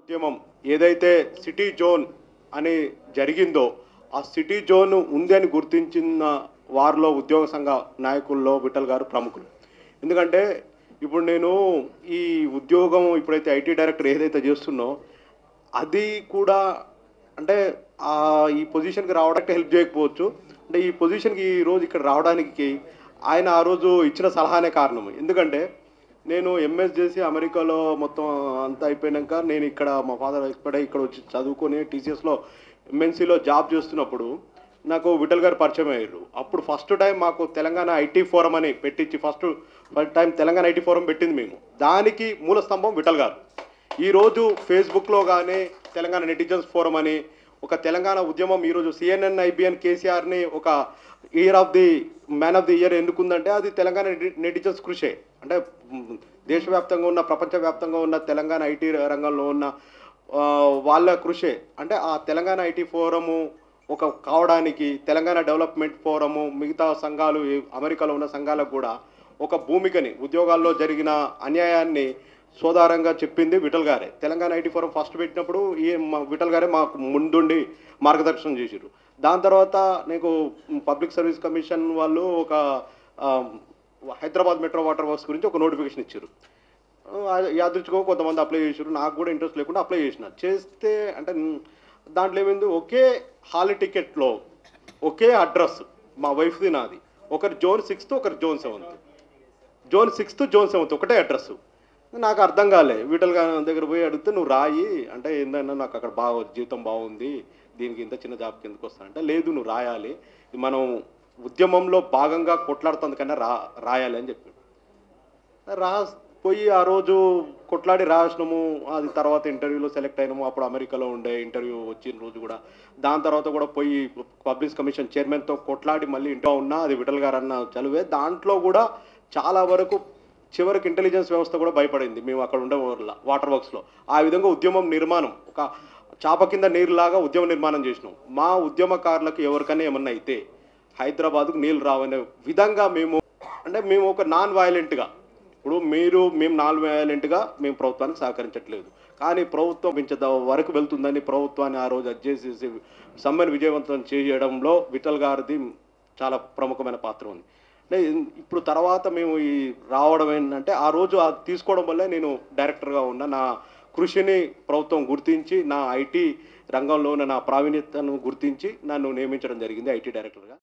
ఉద్యమం ఏదైతే city zone అని జరిగిందో ఆ సిటీ జోన్ ఉంది అని గుర్తించిన వారిలో ఉద్యోగ సంఘ నాయకుల్లో విఠల్ గారు ప్రముఖులు ఎందుకంటే ఇప్పుడు నేను ఈ ఉద్యోగం ఇప్పుడైతే ఐటీ డైరెక్టర్ ఏదైతే చేస్తున్నో అది కూడా అంటే ఆ ఈ పొజిషన్కి రావడానికి హెల్ప్ చేయకపోవచ్చు అంటే ఈ పొజిషన్కి ఈ రోజు ఇక్కడ రావడానికి ఆయన ఆ రోజు ఇచ్చిన సలహానే కారణం ఎందుకంటే నేను ఎంఎస్ చేసి అమెరికాలో మొత్తం అంతా అయిపోయినాక నేను ఇక్కడ మా ఫాదర్ ఎక్స్పర్ట్ అయ్యి ఇక్కడ వచ్చి చదువుకొని టీసీఎస్లో ఎంఎన్సీలో జాబ్ చేస్తున్నప్పుడు నాకు విఠల్ గారు పరిచయం అయ్యారు అప్పుడు ఫస్ట్ టైం మాకు తెలంగాణ ఐటీ ఫోరం అని పెట్టించి first first time Telangana IT forum పెట్టింది మేము దానికి మూల స్తంభం విఠల్ గారు ఈరోజు ఫేస్బుక్లో కానీ తెలంగాణ నెటిజన్స్ ఫోరం అని ఒక తెలంగాణ ఉద్యమం ఈరోజు సిఎన్ఎన్ ఐబిఎన్ కేసీఆర్ని ఒక year of the man of the year ఎందుకుందంటే అది తెలంగాణ నెటిజన్స్ కృషే అంటే మ్, దేశవ్యాప్తంగా ఉన్న ప్రపంచవ్యాప్తంగా ఉన్న తెలంగాణ ఐటీ రంగంలో ఉన్న ఆ, వాళ్ళ కృషే అంటే ఆ తెలంగాణ ఐటీ ఫోరము ఒక కావడానికి తెలంగాణ డెవలప్మెంట్ ఫోరము మిగతా సంఘాలు ఈ అమెరికాలో ఉన్న సంఘాలకు కూడా ఒక భూమికని ఉద్యోగాల్లో జరిగిన అన్యాయాన్ని సోదారంగా చెప్పింది విఠల్ గారే తెలంగాణ ఐటీ ఫోరం ఫస్ట్ పెట్టినప్పుడు ఈ మా విఠల్ గారే మాకు ముందుండి మార్గదర్శనం చేశారు దాని తర్వాత నీకు పబ్లిక్ సర్వీస్ కమిషన్ వాళ్ళు ఒక ఆ, హైదరాబాద్ మెట్రో వాటర్ వర్క్స్ గురించి ఒక నోటిఫికేషన్ ఇచ్చారు యాదృచ్ఛికంగా కొంతమంది అప్లై చేశారు నాకు కూడా ఇంట్రెస్ట్ లేకుండా అప్లై చేసిన చేస్తే అంటే మ్, దాంట్లో ఏమైంది ఒకే హాల్ టికెట్లో ఒకే అడ్రస్ మా వైఫ్ది నాది ఒకరి జోన్ సిక్స్త్ ఒకరి zone seventh zone sixth zone seventh ఒకటే అడ్రస్ నాకు అర్థం కాలే వీటల్ గారి దగ్గర పోయి అడిగితే నువ్వు రాయి అంటే ఏందన్నా నాకు అక్కడ బాగా జీవితం బాగుంది దీనికి ఇంత చిన్న జాబ్ కిందకు వస్తానంటే లేదు నువ్వు రాయాలి ఇది మనం ఉద్యమంలో భాగంగా కొట్లాడుతుంది కన్నా రా రాయాలి అని చెప్పాడు రా పోయి ఆ రోజు కొట్లాడి రాసినాము అది తర్వాత ఇంటర్వ్యూలో సెలెక్ట్ అయినాము అప్పుడు అమెరికాలో ఉండే ఇంటర్వ్యూ వచ్చిన రోజు కూడా దాని తర్వాత కూడా పోయి పబ్లిక్ కమిషన్ చైర్మన్తో కొట్లాడి మళ్ళీ ఇంట్లో ఉన్నా అది విఠల్ గారు అన్న చదివే దాంట్లో కూడా చాలా వరకు చివరికి ఇంటెలిజెన్స్ వ్యవస్థ కూడా భయపడింది మేము అక్కడ ఉండే ఊర్ల వాటర్ వర్క్స్లో ఆ విధంగా ఉద్యమం నిర్మాణం ఒక చాప కింద నీరులాగా ఉద్యమ నిర్మాణం చేసినాం మా ఉద్యమకారులకు ఎవరికైనా ఏమన్నా అయితే హైదరాబాద్కు నీళ్ళు రావనే విధంగా మేము అంటే మేము ఒక నాన్ వయలెంట్గా ఇప్పుడు మీరు మేము నాన్ వయలెంట్గా మేము ప్రభుత్వానికి సహకరించట్లేదు కానీ ప్రభుత్వం పెంచేద వరకు వెళ్తుందని ప్రభుత్వాన్ని ఆ రోజు అది చేసేసి సమ్మెను విజయవంతం చేయడంలో విఠల్ గారిది చాలా ప్రముఖమైన పాత్ర ఉంది అంటే ఇప్పుడు తర్వాత మేము ఈ రావడం ఏంటంటే ఆ రోజు అది తీసుకోవడం వల్లే నేను డైరెక్టర్గా ఉన్న నా కృషిని ప్రభుత్వం గుర్తించి నా ఐటీ రంగంలో ఉన్న నా ప్రావీణ్యతను గుర్తించి నన్ను నియమించడం జరిగింది ఐటీ డైరెక్టర్గా